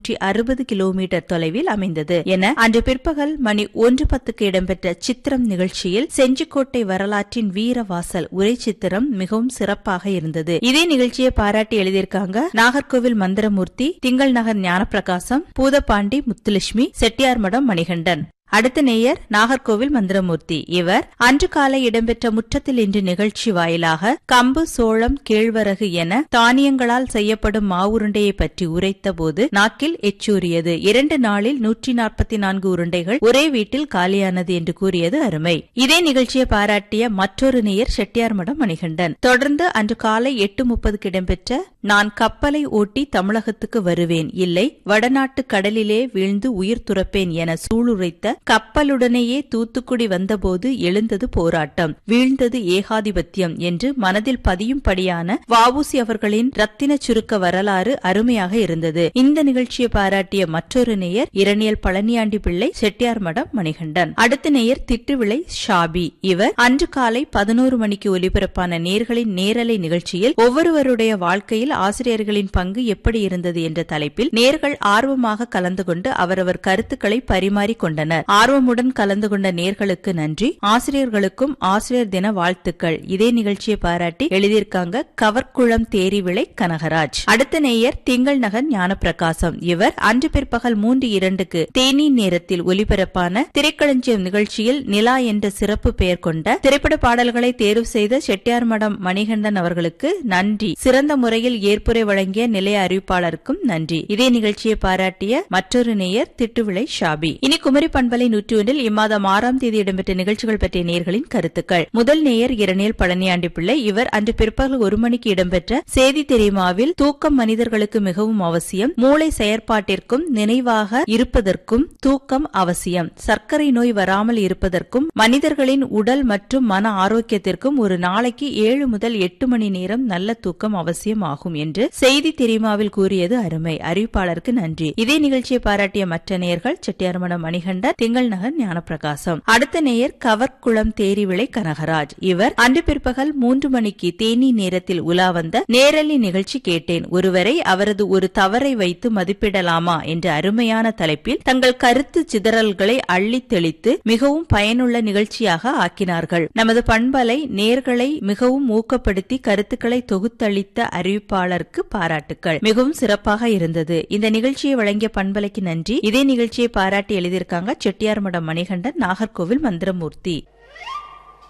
அறுபது கிலோமீட்டர் தொலைவில் அமைந்தது என அன்று பிற்பகல் மணி ஒன்று பத்துக்கு இடம்பெற்ற சித்திரம் நிகழ்ச்சியில் செஞ்சிக்கோட்டை வரலாற்றின் வீரவாசல் உரை சித்திரம் மிகவும் சிறப்பாக இருந்தது இதே நிகழ்ச்சியை பாராட்டி எழுதியிருக்காங்க நாகர்கோவில் மந்திரமூர்த்தி திங்கள் நகர் ஞானப்பிரகாசம் பூதப்பாண்டி முத்துலட்சுமி செட்டியார்மடம் மணிகண்டன் அடுத்த நேயர் நாகர்கோவில் மந்திரமூர்த்தி இவர் அன்று காலை இடம்பெற்ற முற்றத்தில் இன்று நிகழ்ச்சி வாயிலாக கம்பு சோளம் கேழ்வரகு என தானியங்களால் செய்யப்படும் மாவுருண்டையை பற்றி உரைத்த போது நாக்கில் எச்சூறியது இரண்டு நாளில் நூற்றி நாற்பத்தி நான்கு உருண்டைகள் ஒரே வீட்டில் காலியானது என்று கூறியது அருமை இதே நிகழ்ச்சியை பாராட்டிய மற்றொரு நேயர் செட்டியார்மடம் மணிகண்டன் தொடர்ந்து அன்று காலை எட்டு முப்பதுக்கு இடம்பெற்ற நான் கப்பலை ஓட்டி தமிழகத்துக்கு வருவேன் இல்லை வடநாட்டு கடலிலே வீழ்ந்து உயிர் துறப்பேன் என சூளுரைத்த கப்பலுடனேயே தூத்துக்குடி வந்தபோது எழுந்தது போராட்டம் வீழ்ந்தது ஏகாதிபத்தியம் என்று மனதில் பதியும்படியான வாவூசி அவர்களின் ரத்தின சுருக்க வரலாறு அருமையாக இருந்தது இந்த நிகழ்ச்சியை பாராட்டிய மற்றொரு நேயர் இரணியல் பழனியாண்டி பிள்ளை செட்டியார் மடம் மணிகண்டன் அடுத்த நேயர் திட்டுவிளை ஷாபி இவர் அன்று காலை பதினோரு மணிக்கு ஒலிபரப்பான நேர்களின் நேரலை நிகழ்ச்சியில் ஒவ்வொருவருடைய வாழ்க்கையில் ஆசிரியர்களின் பங்கு எப்படி இருந்தது என்ற தலைப்பில் நேர்கள் ஆர்வமாக கலந்து கொண்டு அவரவர் கருத்துக்களை பரிமாறிக் கொண்டனர் ஆர்வமுடன் கலந்து கொண்ட நேர்களுக்கு நன்றி ஆசிரியர்களுக்கும் ஆசிரியர் தின வாழ்த்துக்கள் இதே நிகழ்ச்சியை பாராட்டி எழுதியிருக்காங்க கவர்குளம் தேரிவிளை கனகராஜ் அடுத்த நேயர் திங்கள் நகர் ஞானப்பிரகாசம் இவர் அன்று பிற்பகல் மூன்று இரண்டுக்கு தேனி நேரத்தில் ஒலிபரப்பான திரைக்களஞ்சியம் நிகழ்ச்சியில் நிலா என்ற சிறப்பு பெயர் கொண்ட திரைப்பட பாடல்களை தேர்வு செய்த செட்டியார்மடம் மணிகண்டன் அவர்களுக்கு நன்றி சிறந்த முறையில் ஏற்புரை வழங்கிய நிலைய அறிவிப்பாளருக்கும் நன்றி இதே நிகழ்ச்சியை பாராட்டிய மற்றொரு நேயர் திட்டுவிளை ஷாபி இனி குமரி பண்பலை நூற்றி ஒன்றில் இம்மாதம் ஆறாம் தேதி இடம்பெற்ற நிகழ்ச்சிகள் பற்றிய நேயர்களின் கருத்துக்கள் முதல் நேயர் இரணியல் பழனியாண்டி பிள்ளை இவர் அன்று பிற்பகல் ஒரு மணிக்கு இடம்பெற்ற செய்தி தெரியுமாவில் தூக்கம் மனிதர்களுக்கு மிகவும் அவசியம் மூளை செயற்பாட்டிற்கும் நினைவாக இருப்பதற்கும் தூக்கம் அவசியம் சர்க்கரை நோய் வராமல் இருப்பதற்கும் மனிதர்களின் உடல் மற்றும் மன ஆரோக்கியத்திற்கும் ஒரு நாளைக்கு ஏழு முதல் எட்டு மணி நேரம் நல்ல தூக்கம் அவசியம் ஆகும் என்று செய்தி தெரியுமாவில் கூறியது அருமை அறிவிப்பாளருக்கு நன்றி இதே நிகழ்ச்சியை பாராட்டிய மற்ற நேயர்கள் செட்டியார்மடம் மணிகண்டன் திங்கள் நகர் ஞானப்பிரகாசம் அடுத்த நேயர் கவர்குளம் தேரிவிளை கனகராஜ் இவர் அன்று பிற்பகல் மூன்று மணிக்கு தேனி நேரத்தில் உலா வந்த நேரலி நிகழ்ச்சி கேட்டேன் ஒருவரை அவரது ஒரு தவறை வைத்து மதிப்பிடலாமா என்ற அருமையான தலைப்பில் தங்கள் கருத்து சிதறல்களை அள்ளித் தெளித்து மிகவும் பயனுள்ள நிகழ்ச்சியாக ஆக்கினார்கள் நமது பண்பலை நேர்களை மிகவும் ஊக்கப்படுத்தி கருத்துக்களை தொகுத்தளித்த அறிவிப்பாளருக்கு பாராட்டுக்கள் மிகவும் சிறப்பாக இருந்தது இந்த நிகழ்ச்சியை வழங்கிய பண்பலைக்கு நன்றி இதே நிகழ்ச்சியை பாராட்டி எழுதியிருக்காங்க செட்டியார்மடம் மணிகண்டன் நாகர்கோவில் மந்திரமூர்த்தி